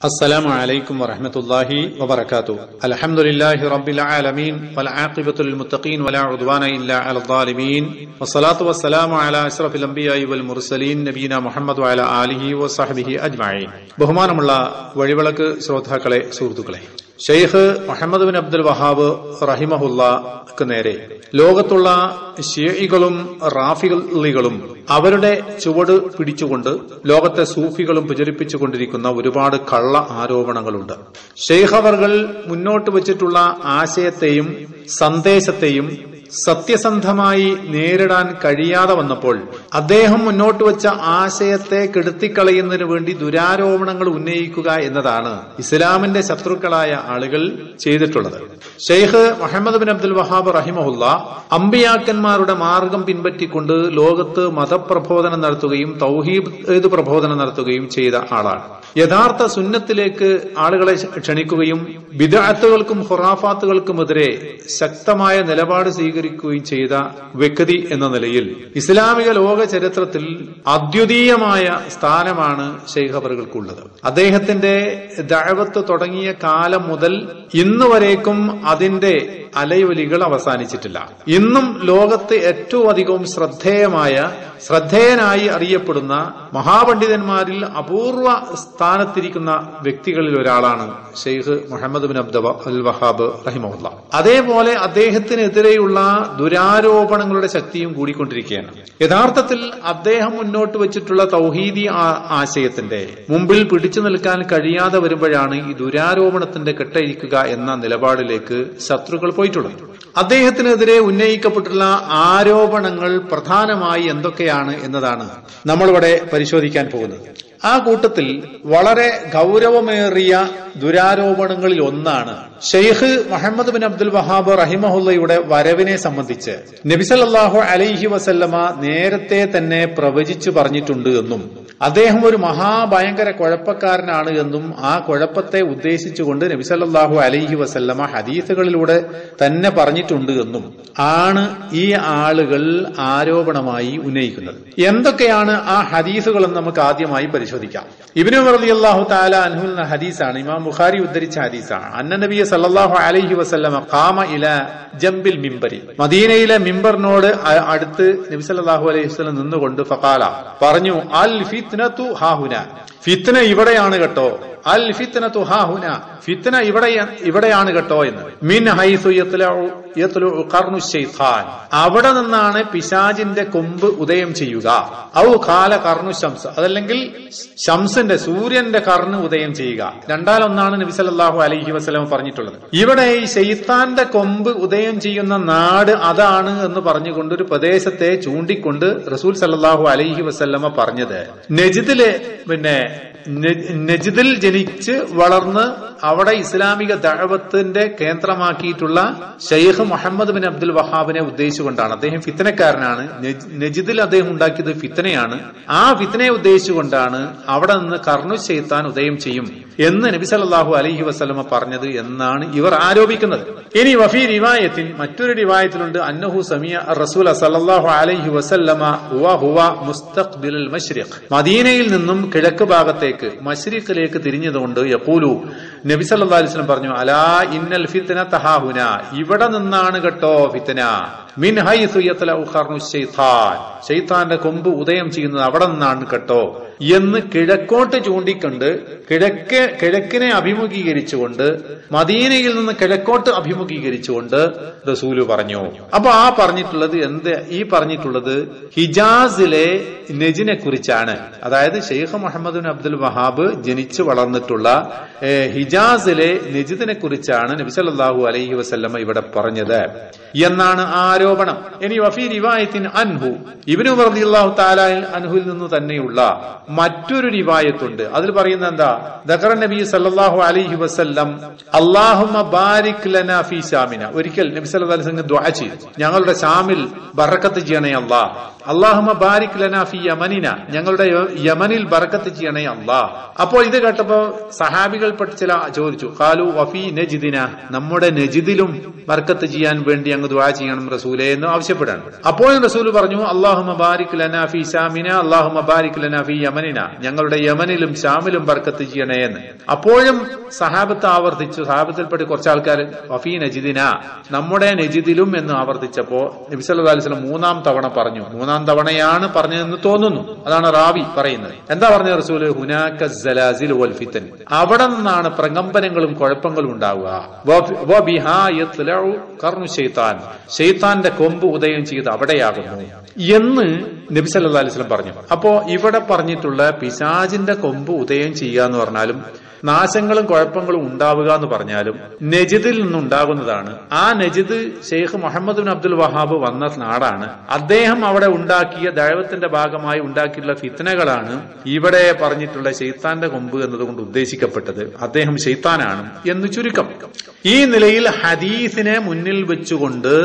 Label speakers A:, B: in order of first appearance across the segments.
A: السلام عليكم ورحمة الله وبركاته الحمد لله رب العالمين والعاقبة للمتقين ولا عدوان إلا على الظالمين والصلاة والسلام على أشرف الأنبياء والمرسلين نبينا محمد وعلى آله وصحبه أجمعين ബഹുമാനമുള്ള വഴിവിളക്ക് ശ്രോതാക്കളെ സുഹൃത്തുക്കളെ Sheikh Muhammad bin Abdul Wahab റഹിമഹുല്ലക്ക് നേരെ ലോകത്തുള്ള ഷിയകളും റാഫികളികളും അവരുടെ ചുവട് പിടിച്ചുകൊണ്ട് ലോകത്തെ സൂഫികളും പ്രചരിപ്പിച്ചുകൊണ്ടിരിക്കുന്ന ഒരുപാട് കള്ള ആരോപണങ്ങളുണ്ട് ഷെയ്ഖ് അവർകൾ മുന്നോട്ട് വച്ചിട്ടുള്ള ആശയത്തെയും സന്ദേശത്തെയും സത്യസന്ധമായി നേരിടാൻ കഴിയാതെ വന്നപ്പോൾ അദ്ദേഹം മുന്നോട്ട് വെച്ച ആശയത്തെ കെടുത്തിക്കളയുന്നതിന് വേണ്ടി ദുരാരോപണങ്ങൾ ഉന്നയിക്കുക എന്നതാണ് ഇസ്ലാമിന്റെ ശത്രുക്കളായ ആളുകൾ ചെയ്തിട്ടുള്ളത് Sheikh Muhammad bin Abdul Wahab റഹിമഹുല്ല അമ്പിയാക്കന്മാരുടെ മാർഗം പിൻപറ്റിക്കൊണ്ട് ലോകത്ത് മതപ്രബോധനം നടത്തുകയും തൗഹീദ് പ്രബോധനം നടത്തുകയും ചെയ്ത ആളാണ് യഥാർത്ഥ സുന്നത്തിലേക്ക് ആളുകളെ ക്ഷണിക്കുകയും വിദാത്തുകൾക്കും ഹുറാഫാത്തുകൾക്കുമെതിരെ ശക്തമായ നിലപാട് സ്വീകരിക്കുകയും ചെയ്ത വ്യക്തി എന്ന നിലയിൽ ഇസ്ലാമിക ലോക ചരിത്രത്തിൽ അദ്വിതീയമായ സ്ഥാനമാണ് ഷെയ്ഖ് അവറുകൾക്കുള്ളത് അദ്ദേഹത്തിന്റെ ദഴവത്ത് തുടങ്ങിയ കാലം മുതൽ ഇന്ന് വരേക്കും അതിന്റെ അലയൊലികൾ അവസാനിച്ചിട്ടില്ല ഇന്നും ലോകത്ത് ഏറ്റവും അധികം ശ്രദ്ധേയമായ ശ്രദ്ധേയനായി അറിയപ്പെടുന്ന മഹാപണ്ഡിതന്മാരിൽ അപൂർവ സ്ഥാനത്തിരിക്കുന്ന വ്യക്തികളിൽ ഒരാളാണ് Sheikh Muhammad bin Abd al Wahab റഹിമുല്ല അതേപോലെ അദ്ദേഹത്തിനെതിരെയുള്ള ദുരാരോപണങ്ങളുടെ ശക്തിയും കൂടിക്കൊണ്ടിരിക്കുകയാണ് യഥാർത്ഥത്തിൽ അദ്ദേഹം മുന്നോട്ട് വെച്ചിട്ടുള്ള തൗഹീദി ആശയത്തിന്റെ മുമ്പിൽ പിടിച്ചു നിൽക്കാൻ കഴിയാതെ വരുമ്പോഴാണ് ഈ ദുരാരോപണത്തിന്റെ കെട്ടഴിക്കുക എന്ന നിലപാടിലേക്ക് ശത്രുക്കൾ പോയിട്ടുള്ളത് അദ്ദേഹത്തിനെതിരെ ഉന്നയിക്കപ്പെട്ടുള്ള ആരോപണങ്ങൾ പ്രധാനമായി എന്തൊക്കെയാണ് എന്നതാണ് നമ്മളിവിടെ പരിശോധിക്കാൻ പോകുന്നത് ആ കൂട്ടത്തിൽ വളരെ ഗൗരവമേറിയ ദുരാരോപണങ്ങളിൽ ഒന്നാണ് Sheikh Muhammad bin Abdul Wahab റഹിമഹുല്ലയുടെ വരവിനെ സംബന്ധിച്ച് നബിസല്ലാഹു അലൈഹി വസല്ലമ നേരത്തെ തന്നെ പ്രവചിച്ചു പറഞ്ഞിട്ടുണ്ട് എന്നും അദ്ദേഹം ഒരു മഹാഭയങ്കര കുഴപ്പക്കാരനാണ് എന്നും ആ കുഴപ്പത്തെ ഉദ്ദേശിച്ചുകൊണ്ട് നബിസല്ലാഹു അലൈഹി വസല്ലമ ഹദീസുകളിലൂടെ തന്നെ പറഞ്ഞിട്ടുണ്ട് എന്നും ആണ് ഈ ആളുകൾ ആരോപണമായി ഉന്നയിക്കുന്നത് എന്തൊക്കെയാണ് ആ ഹദീസുകൾ എന്ന് നമുക്ക് ആദ്യമായി പരിശോധിക്കാം ഇബിനു റലി അള്ളാഹു താല അൻഹുൽ എന്ന ഹദീസാണ് ഇമാം ബുഖാരി ഉദ്ധരിച്ച ഹദീസാണ് അന്ന നബിയ സല്ലാഹു അലൈഹി വസല്ലമ ഖാമ ഇല ജംബിൽ മിമ്പരി മദീനയിലെ മിമ്പറിനോട് അടുത്ത് നബി സല്ലാഹു അലൈഹി വസ്ലം നിന്നുകൊണ്ട് ഫക്കാല പറഞ്ഞു അൽ ഫിത്നതു ഹാഹുന ഫിത്ന ഇവിടെയാണ് കേട്ടോ അൽ ഫിത്നതു ഹാഹുന ഫിത്ന ഇവിടെ ഇവിടെയാണ് കേട്ടോ എന്ന് മിൻ ഹൈസു കർണു ഷെയ്ഖാൻ അവിടെ നിന്നാണ് പിശാജിന്റെ കൊമ്പ് ഉദയം ചെയ്യുക ഔ കാല കർണു ശംസ് അതല്ലെങ്കിൽ ശംസിന്റെ സൂര്യന്റെ കർണ് ഉദയം ചെയ്യുക രണ്ടാലൊന്നാണ് നബി സല്ലല്ലാഹു അലൈഹി വസല്ലം പറഞ്ഞിട്ടുള്ളത് ഇവിടെ ഈ ഷെയ്ത്താന്റെ കൊമ്പ് ഉദയം ചെയ്യുന്ന നാട് അതാണ് എന്ന് പറഞ്ഞുകൊണ്ട് ഒരു പ്രദേശത്തെ ചൂണ്ടിക്കൊണ്ട് റസൂൽ സല്ലല്ലാഹു അലൈഹി വസല്ലമ പറഞ്ഞത് നജിദില് പിന്നെ നജിദിൽ ജനിച്ച് വളർന്ന് അവിടെ ഇസ്ലാമിക ദഴവത്തിന്റെ കേന്ദ്രമാക്കിയിട്ടുള്ള ഷെയ്ഖ് മുഹമ്മദ് ബിൻ അബ്ദുൽ വഹാബിനെ ഉദ്ദേശിച്ചുകൊണ്ടാണ് അദ്ദേഹം ഫിത്തനക്കാരനാണ് നജിദിൽ അദ്ദേഹം ഉണ്ടാക്കിയത് ഫിത്തനയാണ് ആ ഫിത്തനയെ ഉദ്ദേശിച്ചുകൊണ്ടാണ് അവിടെ നിന്ന് കർണു ചെയ്ത്താൻ ഉദയം ചെയ്യും എന്ന് നബി സല്ലാഹു അലൈഹി വസ്ലമ പറഞ്ഞത് എന്നാണ് ഇവർ ആരോപിക്കുന്നത് ഇനി വഫി റിവായത്തിൽ മറ്റൊരു റിവായത്തിലുണ്ട് അന്നഹു സമിയ റസൂൽ സല്ലാഹു അലൈഹി വസല്ലമ ഹുവ ഹുവ മുസ്തഖ്ബിൽ മഷ്രിഖ് മദീനയിൽ നിന്നും കിഴക്ക് ഭാഗത്തേക്ക് മഷ്രിഖിലേക്ക് തിരിഞ്ഞതുകൊണ്ട് യപ്പൂലു നബി സല്ലാ അലിസ്ലം പറഞ്ഞു അലാ ഇന്നൽ ഫിത്തന തഹാഹുന ഇവിടെ നിന്നാണ് കേട്ടോ ഫിത്തന മിൻ ഷെയ്ത്താന്റെ കൊമ്പ് ഉദയം ചെയ്യുന്നത് അവിടെ നിന്നാണ് കേട്ടോ എന്ന് കിഴക്കോട്ട് ചൂണ്ടിക്കൊണ്ട് കിഴക്ക് കിഴക്കിനെ അഭിമുഖീകരിച്ചുകൊണ്ട് മദീനയിൽ നിന്ന് കിഴക്കോട്ട് അഭിമുഖീകരിച്ചുകൊണ്ട് റസൂല് പറഞ്ഞു അപ്പൊ ആ പറഞ്ഞിട്ടുള്ളത് എന്ത് ഈ പറഞ്ഞിട്ടുള്ളത് ഹിജാസിലെ നെജിനെ കുറിച്ചാണ് അതായത് Sheikh Muhammad bin Abdul Wahab ജനിച്ചു വളർന്നിട്ടുള്ള ഹിജാസിലെ നെജിദിനെ കുറിച്ചാണ് നബിസല്ലാഹു അലൈഹി വസല്ലമ ഇവിടെ പറഞ്ഞത് എന്നാണ് ആരോപണം ഇനി വഫി റിവായത്തിൻ അൻഹു ഇബിനു റളിയല്ലാഹു തആല അൻഹുവിൽ നിന്ന് തന്നെയുള്ള മറ്റൊരു റിവായത്തുണ്ട് അതിൽ പറയുന്നത് എന്താ ദഖറ നബി സല്ലല്ലാഹു അലൈഹി വസല്ലം അല്ലാഹുമ്മ ബാരിക് ലനാ ഫീ ശാമിന ഒരിക്കൽ നബി സല്ലല്ലാഹു അലൈഹി വസല്ലം ദുആ ചെയ്തു ഞങ്ങളുടെ ഷാമിൽ ബറക്കത്ത് ചെയ്യണേ അല്ലാ അള്ളാഹുമ ബാരിക് ലന ഫി യമനിന ഞങ്ങളുടെ യ- യമനിൽ ബർക്കത്ത് ചെയ്യണേ അള്ളാഹ് അപ്പോൾ ഇത് കേട്ടപ്പോ സഹാബികൾപ്പെട്ട ചില ചോദിച്ചു കാലു വഫി നജിദിന നമ്മുടെ നജിദിലും ബർക്കത്ത് ചെയ്യാൻ വേണ്ടി അങ്ങ് ദുആ ചെയ്യണം റസൂലെ എന്ന് ആവശ്യപ്പെടാണ് അപ്പോൾ റസൂൽ പറഞ്ഞു അള്ളാഹുമ ബാരിക് ലന ഫി ഷാമിന അള്ളാഹുമ ബാരിക് ലന ഫി യമനിന ഞങ്ങളുടെ യമനിലും ഷാമിലും ബർക്കത്ത് ചെയ്യണേ എന്ന് അപ്പോഴും സഹാബത്ത് ആവർത്തിച്ചു സഹാബത്തിൽപ്പെട്ട് കുറച്ച് ആൾക്കാർ വഫി നജിദിന നമ്മുടെ നജിദിലും എന്ന് ആവർത്തിച്ചപ്പോ നബിസല്ലാ അലിസ്ലം മൂന്നാം തവണ പറഞ്ഞു മൂന്നാം തവണയാണ് പറഞ്ഞതെന്ന് തോന്നുന്നു അതാണ് റാവി പറയുന്നത് എന്താ പറഞ്ഞ റസൂല് ഹുനാക സലാസിൽ വൽ ഫിത്തൻ അവിടെ നിന്നാണ് പ്രകമ്പനങ്ങളും കുഴപ്പങ്ങളും ഉണ്ടാവുക വ- വ ബിഹാ യത്ലഉ കർണു ശൈത്താൻ ശൈത്താന്റെ കൊമ്പ് ഉദയം ചെയ്ത് അവിടെയാകുന്നു എന്ന് നബി സല്ലല്ലാഹു അലൈഹി വസല്ലം പറഞ്ഞു അപ്പോ ഇവിടെ പറഞ്ഞിട്ടുള്ള പിശാജിന്റെ കൊമ്പ് ഉദയം ചെയ്യുക എന്ന് പറഞ്ഞാലും നാശങ്ങളും കുഴപ്പങ്ങളും ഉണ്ടാവുക എന്ന് പറഞ്ഞാലും നജിദിൽ നിന്നുണ്ടാകുന്നതാണ് ആ Najd Sheikh Muhammad bin Abdul Wahab വന്ന നാടാണ് അദ്ദേഹം അവിടെ ഉണ്ടാക്കിയ ദൈവത്തിന്റെ ഭാഗമായി ഉണ്ടാക്കിയിട്ടുള്ള ഫിത്തനകളാണ് ഇവിടെ പറഞ്ഞിട്ടുള്ള ഷെയ്ത്താന്റെ കൊമ്പ് എന്നതുകൊണ്ട് ഉദ്ദേശിക്കപ്പെട്ടത് അദ്ദേഹം ഷെയ്ത്താനാണ് എന്ന് ചുരുക്കം ഈ നിലയിൽ ഹദീസിനെ മുന്നിൽ വെച്ചുകൊണ്ട്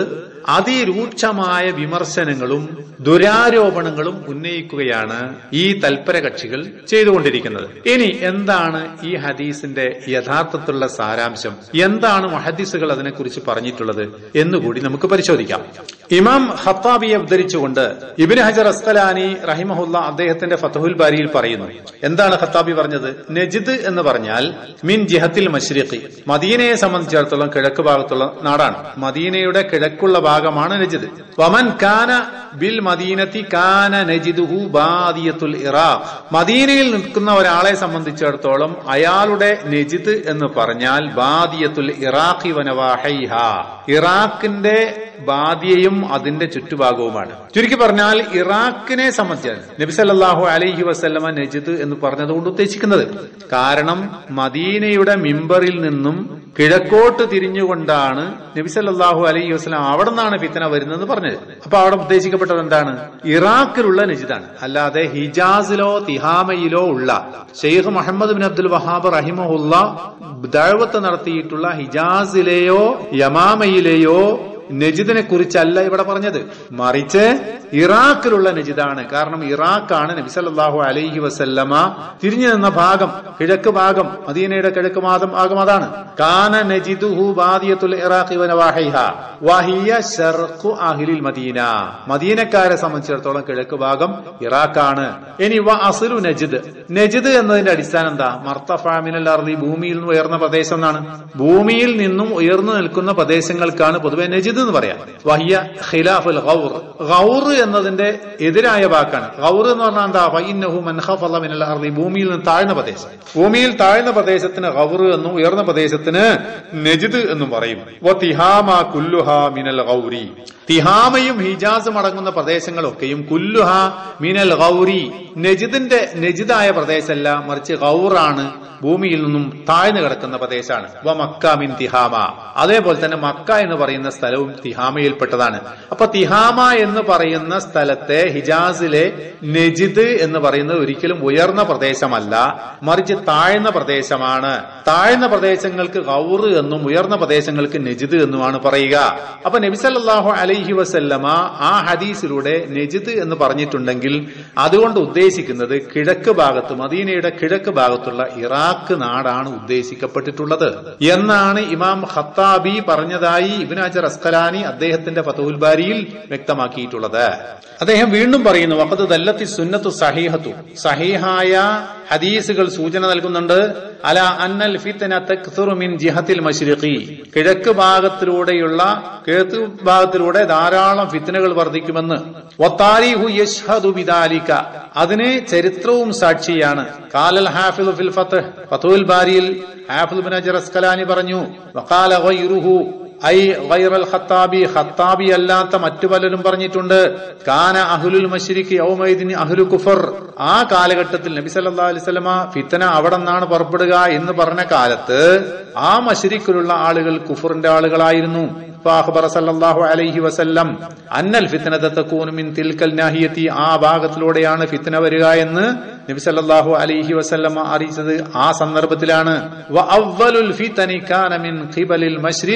A: അതിരൂക്ഷമായ വിമർശനങ്ങളും ദുരാരോപണങ്ങളും ഉന്നയിക്കുകയാണ് ഈ തൽപര കക്ഷികൾ ചെയ്തുകൊണ്ടിരിക്കുന്നത് ഇനി എന്താണ് ഈ ഹദീസിന്റെ യഥാർത്ഥത്തിലുള്ള സാരാംശം എന്താണ് മഹദീസുകൾ അതിനെക്കുറിച്ച് പറഞ്ഞിട്ടുള്ളത് എന്നുകൂടി നമുക്ക് പരിശോധിക്കാം ഇമാം ഖത്താബിയെ ഉദ്ധരിച്ചുകൊണ്ട് ഇബിൻ ഹജർ അസ്കലാനി റഹിമഹുല്ല അദ്ദേഹത്തിന്റെ ഫതഹുൽ ബാരിയിൽ പറയുന്നു എന്താണ് ഖത്താബി പറഞ്ഞത് നജിദ് എന്ന് പറഞ്ഞാൽ മിൻ ജിഹത്തിൽ മഷ്രിഖി മദീനയെ സംബന്ധിച്ചിടത്തോളം കിഴക്ക് ഭാഗത്തുള്ള നാടാണ് മദീനയുടെ കിഴക്കുള്ള ഭാഗമാണ് നജിദ് വമൻ കാന ബിൽ മദീനത്തി കാന നജിദുഹു ബാദിയത്തുൽ ഇറാഖ് മദീനയിൽ നിൽക്കുന്ന ഒരാളെ സംബന്ധിച്ചിടത്തോളം അയാളുടെ നജിദ് എന്ന് പറഞ്ഞാൽ ബാദിയത്തുൽ ഇറാഖി വനവാഹൈഹ ഇറാഖിന്റെ ബാദിയയും അതിന്റെ ചുറ്റുഭാഗവുമാണ് ചുരുക്കി പറഞ്ഞാൽ ഇറാഖിനെ സംബന്ധിച്ച് നബി സല്ലല്ലാഹു അലൈഹി വസല്ലമ നജിദ് എന്ന് പറഞ്ഞതുകൊണ്ട് ഉദ്ദേശിക്കുന്നത് കാരണം മദീനയുടെ മിമ്പറിൽ നിന്നും കിഴക്കോട്ട് തിരിഞ്ഞുകൊണ്ടാണ് നബി സല്ലല്ലാഹു അലൈഹി വസല്ലം അവിടെ നിന്നാണ് ഫിത്തന വരുന്നതെന്ന് പറഞ്ഞത് അപ്പൊ അവിടെ ഉദ്ദേശിക്കപ്പെട്ടത് എന്താണ് ഇറാഖിലുള്ള നജിദാണ് അല്ലാതെ ഹിജാസിലോ തിഹാമയിലോ ഉള്ള Sheikh Muhammad bin Abdul Wahab റഹിമഹുല്ല ദഴവത്ത് നടത്തിയിട്ടുള്ള ഹിജാസിലെയോ യമാമയിലെയോ നജിദിനെ കുറിച്ചല്ല ഇവിടെ പറഞ്ഞത് മറിച്ച് ഇറാഖിലുള്ള നജിദാണ് കാരണം ഇറാഖാണ് നബി സല്ലല്ലാഹു അലൈഹി വസല്ലമ തിരിഞ്ഞു നിന്ന ഭാഗം കിഴക്ക് ഭാഗം മദീനയുടെ കിഴക്ക് മാതം ഭാഗം അതാണ് കാന നജിദുഹു ബാദിയത്തുൽ ഇറാഖി വനവാഹിഹ വഹിയ ശർഖു അഹ്ലിൽ മദീന മദീനക്കാരെ സംബന്ധിച്ചിടത്തോളം കിഴക്ക് ഭാഗം ഇറാഖാണ് ഇനി വ അസുലു നജിദ് നജിദ് എന്നതിന്റെ അടിസ്ഥാനം എന്താ മർത്തഫാമിനൽ അർലി ഭൂമിയിൽ നിന്ന് ഉയർന്ന പ്രദേശം എന്നാണ് ഭൂമിയിൽ നിന്നും ഉയർന്നു നിൽക്കുന്ന പ്രദേശങ്ങൾക്കാണ് പൊതുവെ നജിദ് എന്ന് പറയാം വഹിയ ഖിലാഫുൽ ഗൗർ ഗൗർ എന്നതിന്റെ എതിരായ വാക്കാണ് ഗൗർ എന്ന് പറഞ്ഞാൽ എന്താ ഫൈന്നഹു മൻ ഖഫള മിനൽ അർളി ഭൂമിയിൽ നിന്ന് താഴ്ന്ന പ്രദേശം ഭൂമിയിൽ താഴ്ന്ന പ്രദേശത്തിന് ഗൗർ എന്നും ഉയർന്ന പ്രദേശത്തിന് നജിദ് എന്നും പറയും വ തിഹാമ കുല്ലുഹ മിനൽ ഗൗരി തിഹാമയും ഹിജാസും അടങ്ങുന്ന പ്രദേശങ്ങളൊക്കെയും കുല്ലുഹ മിനൽ ഗൗരി നജിദിന്റെ നജിദായ പ്രദേശമല്ല മറിച്ച് ഗൗറാണ് ഭൂമിയിൽ നിന്നും താഴ്ന്നു കിടക്കുന്ന പ്രദേശമാണ് വ മക്ക മിൻ തിഹാമ അതേപോലെ തന്നെ മക്ക എന്ന് പറയുന്ന സ്ഥലവും തിഹാമയിൽപ്പെട്ടതാണ് അപ്പൊ തിഹാമ എന്ന് പറയുന്ന സ്ഥലത്തെ ഹിജാസിലെ നജിദ് എന്ന് പറയുന്നത് ഒരിക്കലും ഉയർന്ന പ്രദേശമല്ല മറിച്ച് താഴ്ന്ന പ്രദേശമാണ് താഴ്ന്ന പ്രദേശങ്ങൾക്ക് ഗൗറ് എന്നും ഉയർന്ന പ്രദേശങ്ങൾക്ക് നജിദ് എന്നുമാണ് പറയുക അപ്പൊ നബിസല്ലാഹു അലൈഹി വസല്ലമ ആ ഹദീസിലൂടെ നജിദ് എന്ന് പറഞ്ഞിട്ടുണ്ടെങ്കിൽ അതുകൊണ്ട് ഉദ്ദേശിക്കുന്നത് കിഴക്ക് ഭാഗത്ത് മദീനയുടെ കിഴക്ക് ഭാഗത്തുള്ള ഇറാഖ് നാടാണ് ഉദ്ദേശിക്കപ്പെട്ടിട്ടുള്ളത് എന്നാണ് ഇമാം ഖത്താബി പറഞ്ഞതായി ഇബിൻ അജർ അസ്കലാനി അദ്ദേഹത്തിന്റെ ഫതഹുൽ ബാരിയിൽ വ്യക്തമാക്കിയിട്ടുള്ളത് അദ്ദേഹം വീണ്ടും പറയുന്നു വഖദ് ദല്ലത്തി സുന്നത്തു സഹീഹത്തു സഹീഹായ ഹദീസുകൾ സൂചന നൽകുന്നുണ്ട് അല അന്നൽ ഫിത്തന തക്സുറു മിൻ ജിഹത്തിൽ മശ്രിഖി കിഴക്ക് ഭാഗത്തിലൂടെയുള്ള കിഴക്ക് ഭാഗത്തിലൂടെ ധാരാളം ഫിത്തനകൾ വർദ്ധിക്കുമെന്ന് വത്താരിഹു യഷ്ഹദു ബിദാലിക അതിന് ചരിത്രവും സാക്ഷിയാണ് കാലൽ ഹാഫിദ് ഫിൽ ഫത്ത് ഫത്തുൽ ബാരിയിൽ ഹാഫിദ് ബിൻ അജർ അസ്കലാനി പറഞ്ഞു വഖാല ഗൈറുഹു ഐ ഗൈറൽ ഖത്താബി ഖത്താബി അല്ലാത്ത മറ്റു പലരും പറഞ്ഞിട്ടുണ്ട് കാന അഹ്ലുൽ മശ്രിഖി യൗമൈദിൻ അഹ്ലു കുഫർ ആ കാലഘട്ടത്തിൽ നബി സല്ലല്ലാഹു അലൈഹി വസല്ലമ ഫിത്തന അവിടെ നിന്നാണ് പുറപ്പെടുക എന്ന് പറഞ്ഞ കാലത്ത് ആ മശ്രിഖിലുള്ള ആളുകൾ കുഫറിന്റെ ആളുകളായിരുന്നു فأخبر صلى الله عليه وسلم أن الفتنة تكون من تلك الناحية ആ ഭാഗത്തിലൂടെയാണ് ഫിത്തന വരിക എന്ന് നബി സല്ലല്ലാഹു അലൈഹി വസല്ലമ അറിയിച്ചത് ആ സന്ദർഭത്തിലാണ് വഅവ്വലുൽ ഫിതനി കാന മിൻ ഖിബലിൽ മശ്രിഖ്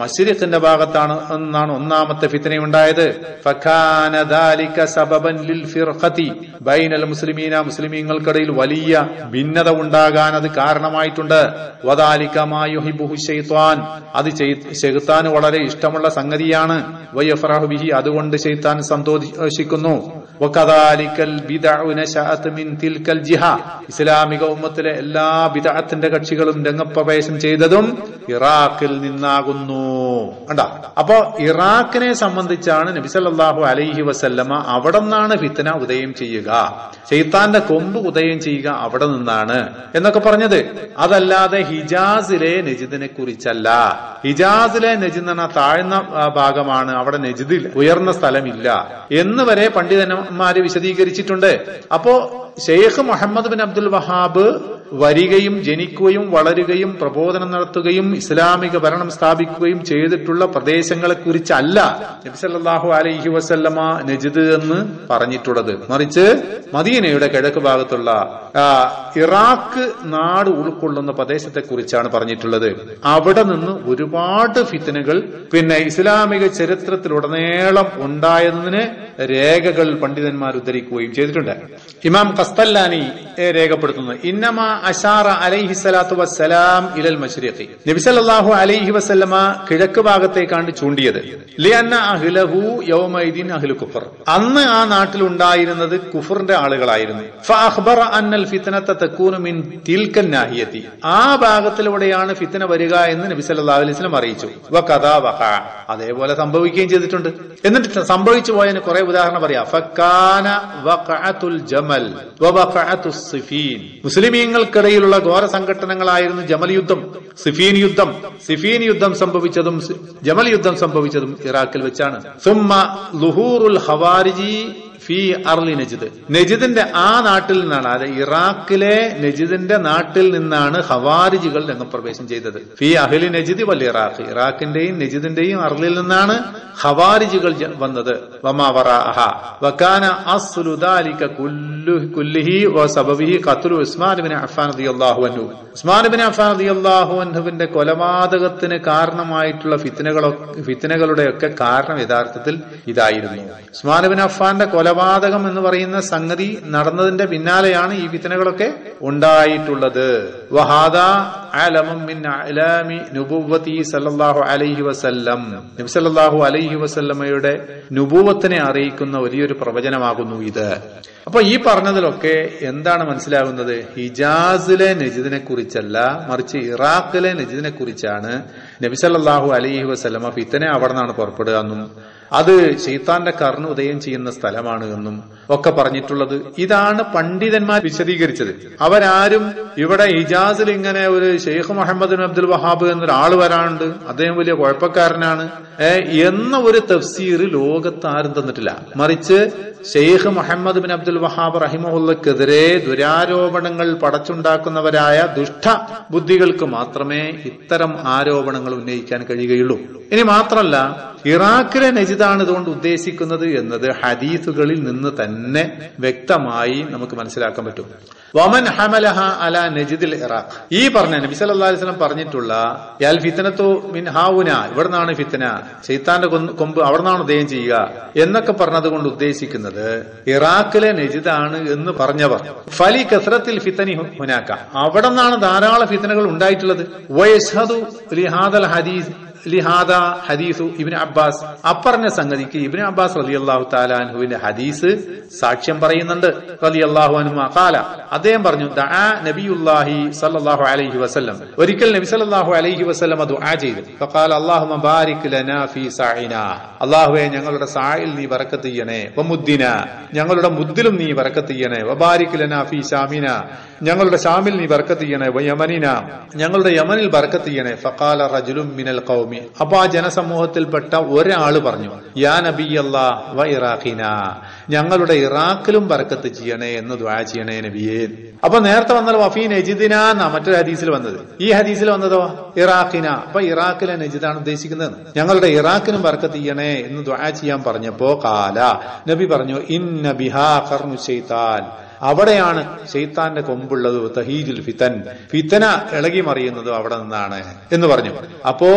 A: മശ്രിഖിന്റെ ഭാഗത്താണ് എന്നാണ് ഒന്നാമത്തെ ഫിത്തന ഉണ്ടായത് ഫക്കാന ദാലിക സബബൻ ലിൽ ഫിർഖതി ബൈനൽ മുസ്ലിമീന മുസ്ലിമീങ്ങൾക്കിടയിൽ വലിയ ഭിന്നത ഉണ്ടാകാൻ അത് കാരണമായിട്ടുണ്ട് വദാലിക മാ യുഹിബ്ബുഹു ശൈത്വാൻ അത് ശൈത്താന് വളരെ ഇഷ്ടമുള്ള സംഗതിയാണ് വയഫറഹു ബിഹി അതുകൊണ്ട് ശൈത്താൻ സന്തോഷിക്കുന്നു വകദാലിക്കൽ ബിദഉ നശഅത് മിൻ തിൽക്കൽ ജിഹ ഇസ്ലാമിക ഉമ്മത്തിലെ എല്ലാ ബിദഅത്തിന്റെ കക്ഷികളും രംഗപ്രവേശം ചെയ്തതും ഇറാഖിൽ നിന്നാകുന്നു കണ്ട അപ്പോ ഇറാഖിനെ സംബന്ധിച്ചാണ് നബി സല്ലല്ലാഹു അലൈഹി വസല്ലമ അവിടെ നിന്നാണ് ഫിത്തന ഉദയം ചെയ്യുക ഷെയ്ത്താന്റെ കൊമ്പ് ഉദയം ചെയ്യുക അവിടെ നിന്നാണ് എന്നൊക്കെ പറഞ്ഞത് അതല്ലാതെ ഹിജാസിലെ നജിദിനെ കുറിച്ചല്ല ഹിജാസിലെ നജിദ് എന്ന താഴ്ന്ന ആ, ഭാഗമാണ് അവിടെ നജിദിൽ ഉയർന്ന സ്ഥലമില്ല എന്ന് വരെ പണ്ഡിതന്മാര് വിശദീകരിച്ചിട്ടുണ്ട് അപ്പോ Sheikh Muhammad bin Abdul Wahab വരികയും ജനിക്കുകയും വളരുകയും പ്രബോധനം നടത്തുകയും ഇസ്ലാമിക ഭരണം സ്ഥാപിക്കുകയും ചെയ്തിട്ടുള്ള പ്രദേശങ്ങളെ കുറിച്ചല്ല നബിസല്ലാഹു അലൈഹി വസല്ലമ നജിദ് എന്ന് പറഞ്ഞിട്ടുള്ളത് മറിച്ച് മദീനയുടെ കിഴക്ക് ഭാഗത്തുള്ള ആ, ഇറാഖ് നാട് ഉൾക്കൊള്ളുന്ന പ്രദേശത്തെ കുറിച്ചാണ് പറഞ്ഞിട്ടുള്ളത് അവിടെ നിന്ന് ഒരുപാട് ഫിത്തനുകൾ പിന്നെ ഇസ്ലാമിക ചരിത്രത്തിലുടനീളം ഉണ്ടായതിന് രേഖകൾ പണ്ഡിതന്മാർ ഉദ്ധരിക്കുകയും ചെയ്തിട്ടുണ്ട് ഇമാം കസ്തല്ലാനി ഏ, രേഖപ്പെടുത്തുന്നു ഇന്നമ അഷാറ അലൈഹി സ്വലാത്തു വസ്സലാം ഇലൽ മഷ്രിഖി നബിസല്ലാഹു അലൈഹി വസല്ലമ കിഴക്ക് ഭാഗത്തേക്കാണ് ചൂണ്ടിയത് ലിയന്ന അഹ്ലഹു യൗമൈദീൻ അഹ്ലു കുഫർ അന്ന് ആ നാട്ടിൽ ഉണ്ടായിരുന്നത് കുഫറിന്റെ ആളുകളായിരുന്നു ഫഅഖ്ബറ അന്നൽ ഫിത്നത തകൂനു മിൻ തിൽക്കൻ നാഹിയതി ആ ഭാഗത്തിലൂടെയാണ് ഫിത്ന വരിക എന്ന് നബി സല്ലല്ലാഹു അലൈഹി വസല്ലം അറിയിച്ചു വകദാ വഖ അതേപോലെ സംഭവിക്കുകയും ചെയ്തിട്ടുണ്ട് എന്നിട്ട് സംഭവിച്ചു പോയതിന് കുറെ ഉദാഹരണം പറയാം ഫക്കാന വഖഅത്തുൽ ജമൽ വവഖഅത്തുസ് സിഫീൻ മുസ്ലിമീങ്ങൾക്കിടയിലുള്ള ഘോര സംഘട്ടനങ്ങളായിരുന്നു ജമൽ യുദ്ധം സിഫീൻ യുദ്ധം സിഫീൻ യുദ്ധം സംഭവിച്ചതും സി- ജമൽ യുദ്ധം സംഭവിച്ചതും ഇറാഖിൽ വെച്ചാണ് സുമ്മ ലുഹൂറുൽ ഹവാരിജി ഫി അർലി നജിദ് നജിദിന്റെ ആ നാട്ടിൽ നിന്നാണ് അതായത് ഇറാഖിലെ നജിദിന്റെ നാട്ടിൽ നിന്നാണ് ഹവാരിജികൾ രംഗപ്രവേശം ചെയ്തത് ഫി അഹ്ലി നജിദ് വൽ ഇറാഖ് ഇറാഖിന്റെയും നജിദിന്റെയും അർലിൽ നിന്നാണ് ഹവാരിജികൾ ജ- വന്നത് വമാ വറാഅഹ വകാന അസ്ലു ദാലിക കുല്ലു കുല്ലിഹി വസബബിഹി ഖത്ലു ഉസ്മാൻ ഇബ്നു അഫ്ഫാൻ റളിയല്ലാഹു അൻഹു ഉസ്മാൻ ഇബ്നു അഫ്ഫാൻ റളിയല്ലാഹു അൻഹുവിന്റെ കൊലപാതകത്തിന് കാരണമായിട്ടുള്ള ഫിത്നകളൊക്കെ ഫിത്നകളുടെ ഒക്കെ കാരണം യഥാർത്ഥത്തിൽ ഇതായിരുന്നു ഉസ്മാൻ ഇബ്നു അഫ്ഫാന്റെ കൊലപാതകം എന്ന് പറയുന്ന സംഗതി നടന്നതിന്റെ പിന്നാലെയാണ് ഈ ഫിത്നകളൊക്കെ ഉണ്ടായിട്ടുള്ളത് വഹാദ അലമും മിൻ അലാമി നുബുവത്തി സല്ലല്ലാഹു അലൈഹി വസല്ലം നബി സല്ലല്ലാഹു അലൈഹി വസല്ലമയുടെ നുബുവത്തിനെ അറിയിക്കുന്ന വലിയൊരു പ്രവചനമാകുന്നു ഇത് അപ്പൊ ഈ പറഞ്ഞതിലൊക്കെ എന്താണ് മനസ്സിലാകുന്നത് ഹിജാസിലെ നജിദിനെ കുറിച്ചല്ല മറിച്ച് ഇറാഖിലെ നജിദിനെ കുറിച്ചാണ് നബി സല്ലല്ലാഹു അലൈഹി വസല്ലമ ഫിത്തനെ അവിടെ നിന്നാണ് പുറപ്പെടുക എന്നും അത് ഷെയ്ത്താന്റെ കർണ ഉദയം ചെയ്യുന്ന സ്ഥലമാണ് എന്നും ഒക്കെ പറഞ്ഞിട്ടുള്ളത് ഇതാണ് പണ്ഡിതന്മാർ വിശദീകരിച്ചത് അവരാരും ഇവിടെ ഹിജാസിൽ ഇങ്ങനെ ഒരു Sheikh Muhammad bin Abdul Wahab എന്നൊരാൾ വരാനുണ്ട് അദ്ദേഹം വലിയ കുഴപ്പക്കാരനാണ് ഏ, എന്ന ഒരു തഫ്സീർ ലോകത്ത് ആരും തന്നിട്ടില്ല മറിച്ച് Sheikh Muhammad bin Abdul Wahab റഹിമുള്ളക്കെതിരെ ദുരാരോപണങ്ങൾ പടച്ചുണ്ടാക്കുന്നവരായ ദുഷ്ട ബുദ്ധികൾക്ക് മാത്രമേ ഇത്തരം ആരോപണങ്ങൾ ഉന്നയിക്കാൻ കഴിയുകയുള്ളൂ ഇനി മാത്രമല്ല ഇറാഖിലെ നജിദാണ് ഇതുകൊണ്ട് ഉദ്ദേശിക്കുന്നത് എന്നത് ഹദീസുകളിൽ നിന്ന് തന്നെ വ്യക്തമായി നമുക്ക് മനസ്സിലാക്കാൻ പറ്റും വമൻ ഹമലഹ അല നജിദിൽ ഇറാഖ് ഈ പറഞ്ഞ നബി സല്ലല്ലാഹു അലൈഹി വസല്ലം പറഞ്ഞിട്ടുള്ള യാൽ ഫിത്തനത്തു മിൻ ഹാവുന ഇവിടുന്നാണ് ഫിത്തന ശൈത്താന്റെ കൊന്ന് കൊമ്പ് അവിടെ നിന്നാണ് ഉദയം ചെയ്യുക എന്നൊക്കെ പറഞ്ഞത് കൊണ്ട് ഉദ്ദേശിക്കുന്നത് ഇറാഖിലെ നജിദാണ് എന്ന് പറഞ്ഞവർ ഫലി കസ്രത്തിൽ ഫിത്തനി ഹു- ഹുനാക്ക അവിടെ നിന്നാണ് ധാരാളം ഫിത്തനകൾ ഉണ്ടായിട്ടുള്ളത് വയസ്ഹദു ലിഹാദൽ ഹദീസ് ലിഹാദ ഹദീസു ഇബിന് അബ്ബാസ് അപ്പറഞ്ഞ സംഗതിക്ക് ഇബിന് അബ്ബാസ് റലി അള്ളാഹു താലാൻഹുവിന്റെ ഹദീസ് സാക്ഷ്യം പറയുന്നുണ്ട് റലി അള്ളാഹു അനു അകാല അദ്ദേഹം പറഞ്ഞു ദഅ നബിയുല്ലാഹി സല്ലല്ലാഹു അലൈഹി വസല്ലം ഒരിക്കൽ നബി സല്ലല്ലാഹു അലൈഹി വസല്ലം ദുആ ചെയ്തു ഫഖാല അല്ലാഹുമ്മ ബാരിക് ലനാ ഫീ സാഇന അല്ലാഹുവേ ഞങ്ങളുടെ സായിൽ നീ ബറക്കത്ത് ചെയ്യണേ വമുദ്ദിന ഞങ്ങളുടെ മുദ്ദിലും നീ ബറക്കത്ത് ചെയ്യണേ വബാരിക് ലനാ ഫീ ശാമിന ഞങ്ങളുടെ ഷാമിൽ നീ ബർക്കത്ത് ചെയ്യണേ വയമനിന ഞങ്ങളുടെ യമനിൽ ബർക്കത്ത് ചെയ്യണേ ഫഖാല റജുലും മിനൽ ഖൗമി അപ്പൊ ആ ജനസമൂഹത്തിൽപ്പെട്ട ഒരാള് പറഞ്ഞു യാ നബി അല്ലാ വ ഇറാഖിന ഞങ്ങളുടെ ഇറാഖിലും ബർക്കത്ത് ചെയ്യണേ എന്ന് ദ്വാ ചെയ്യണേ നബിയേ അപ്പൊ നേരത്തെ വന്നത് വഫീ നജിദിന എന്നാ മറ്റൊരു ഹദീസിൽ വന്നത് ഈ ഹദീസിൽ വന്നതോ ഇറാഖിന അപ്പൊ ഇറാഖിലെ നജിദാണ് ഉദ്ദേശിക്കുന്നത് ഞങ്ങളുടെ ഇറാഖിനും ബർക്കത്ത് ചെയ്യണേ എന്ന് ദ്വാ ചെയ്യാൻ പറഞ്ഞപ്പോ കാല നബി പറഞ്ഞു ഇന്ന ബിഹാ കർണു ശൈത്താൻ അവിടെയാണ് ഷെയ്ത്താന്റെ കൊമ്പുള്ളത് തഹീജുൽ ഫിത്തൻ ഫിത്തന ഇളകി മറിയുന്നത് അവിടെ നിന്നാണ് എന്ന് പറഞ്ഞു അപ്പോ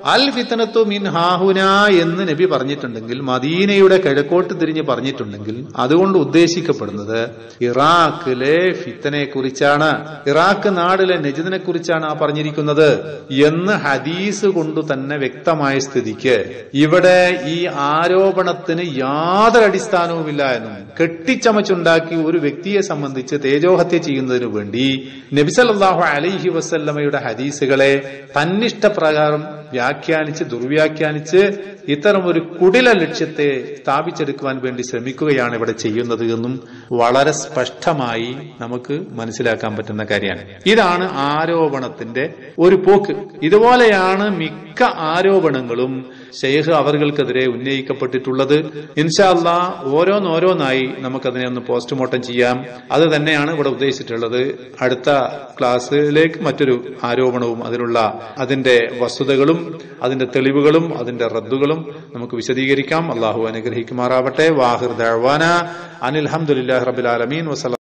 A: അൽ ഫിത്തനത്തു മിൻ ഹാഹുന എന്ന് നബി പറഞ്ഞിട്ടുണ്ടെങ്കിൽ മദീനയുടെ കിഴക്കോട്ട് തിരിഞ്ഞ് പറഞ്ഞിട്ടുണ്ടെങ്കിൽ അതുകൊണ്ട് ഉദ്ദേശിക്കപ്പെടുന്നത് ഇറാഖിലെ ഫിത്തനെ കുറിച്ചാണ് ഇറാഖ് നാടിലെ നജിദിനെ കുറിച്ചാണ് ആ പറഞ്ഞിരിക്കുന്നത് എന്ന് ഹദീസ് കൊണ്ട് തന്നെ വ്യക്തമായ സ്ഥിതിക്ക് ഇവിടെ ഈ ആരോപണത്തിന് യാതൊരു അടിസ്ഥാനവുമില്ല എന്നും കെട്ടിച്ചമച്ചുണ്ടാക്കി ഒരു വ്യക്തിയെ സംബന്ധിച്ച് തേജോഹത്യ ചെയ്യുന്നതിനു വേണ്ടി നബിസല്ലാഹു അലൈഹി വസല്ലമയുടെ ഹദീസുകളെ തന്നിഷ്ടപ്രകാരം വ്യാഖ്യാനിച്ച് ദുർവ്യാഖ്യാനിച്ച് ഇത്തരം ഒരു കുടില ലക്ഷ്യത്തെ സ്ഥാപിച്ചെടുക്കുവാൻ വേണ്ടി ശ്രമിക്കുകയാണ് ഇവിടെ ചെയ്യുന്നത് എന്നും വളരെ സ്പഷ്ടമായി നമുക്ക് മനസ്സിലാക്കാൻ പറ്റുന്ന കാര്യമാണ് ഇതാണ് ആരോപണത്തിന്റെ ഒരു പോക്ക് ഇതുപോലെയാണ് മിക്ക ആരോപണങ്ങളും ഷെയ്ഖ് അവർകൾക്കെതിരെ ഉന്നയിക്കപ്പെട്ടിട്ടുള്ളത് ഇൻഷാല്ല ഓരോന്നോരോന്നായി നമുക്കതിനെ ഒന്ന് പോസ്റ്റ്മോർട്ടം ചെയ്യാം അത് തന്നെയാണ് ഇവിടെ ഉദ്ദേശിച്ചിട്ടുള്ളത് അടുത്ത ക്ലാസ്സിലേക്ക് മറ്റൊരു ആരോപണവും അതിനുള്ള അതിന്റെ വസ്തുതകളും അതിന്റെ തെളിവുകളും അതിന്റെ റദ്ദുകളും നമുക്ക് വിശദീകരിക്കാം അള്ളാഹു അനുഗ്രഹിക്കുമാറാവട്ടെ വാഹിർ ദഅ്വാന അനിൽ ഹംദുലില്ലാഹി റബ്ബിൽ ആലമീൻ വസല്ല